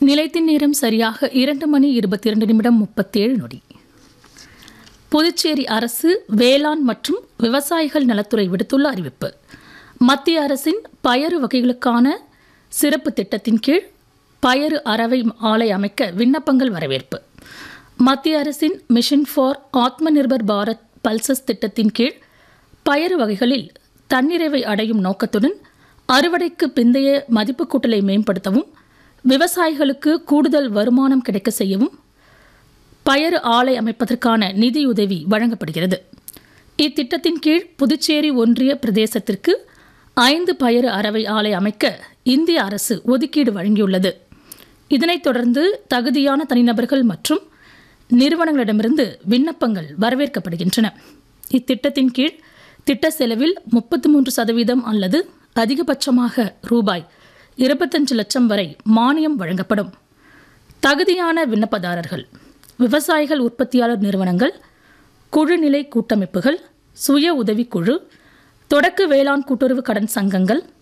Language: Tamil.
நிலையத்தின் நேரம் சரியாக இரண்டு மணி இருபத்தி இரண்டு நிமிடம் முப்பத்தேழு நொடி புதுச்சேரி அரசு வேளாண் மற்றும் விவசாயிகள் நலத்துறை விடுத்துள்ள அறிவிப்பு மத்திய அரசின் பயறு வகைகளுக்கான சிறப்பு திட்டத்தின் கீழ் பயறு அரவை ஆலை அமைக்க விண்ணப்பங்கள் வரவேற்பு மத்திய அரசின் மிஷன் ஃபார் ஆத்ம நிர்பர் பாரத் பல்சஸ் திட்டத்தின் கீழ் பயறு வகைகளில் தன்னிறைவை அடையும் நோக்கத்துடன் அறுவடைக்கு பிந்தைய மதிப்பு கூட்டலை மேம்படுத்தவும் விவசாயிகளுக்கு கூடுதல் வருமானம் கிடைக்க செய்யவும் பயறு ஆலை அமைப்பதற்கான நிதியுதவி வழங்கப்படுகிறது இத்திட்டத்தின் கீழ் புதுச்சேரி ஒன்றிய பிரதேசத்திற்கு ஐந்து பயறு அரவை ஆலை அமைக்க இந்திய அரசு ஒதுக்கீடு வழங்கியுள்ளது இதனைத் தொடர்ந்து தகுதியான தனிநபர்கள் மற்றும் நிறுவனங்களிடமிருந்து விண்ணப்பங்கள் வரவேற்கப்படுகின்றன இத்திட்டத்தின் கீழ் திட்ட செலவில் முப்பத்தி மூன்று சதவீதம் அல்லது அதிகபட்சமாக ரூபாய் இருபத்தஞ்சு லட்சம் வரை மானியம் வழங்கப்படும் தகுதியான விண்ணப்பதாரர்கள் விவசாயிகள் உற்பத்தியாளர் நிறுவனங்கள் குழுநிலை கூட்டமைப்புகள் சுய உதவிக்குழு தொடக்க வேளாண் கூட்டுறவு கடன் சங்கங்கள்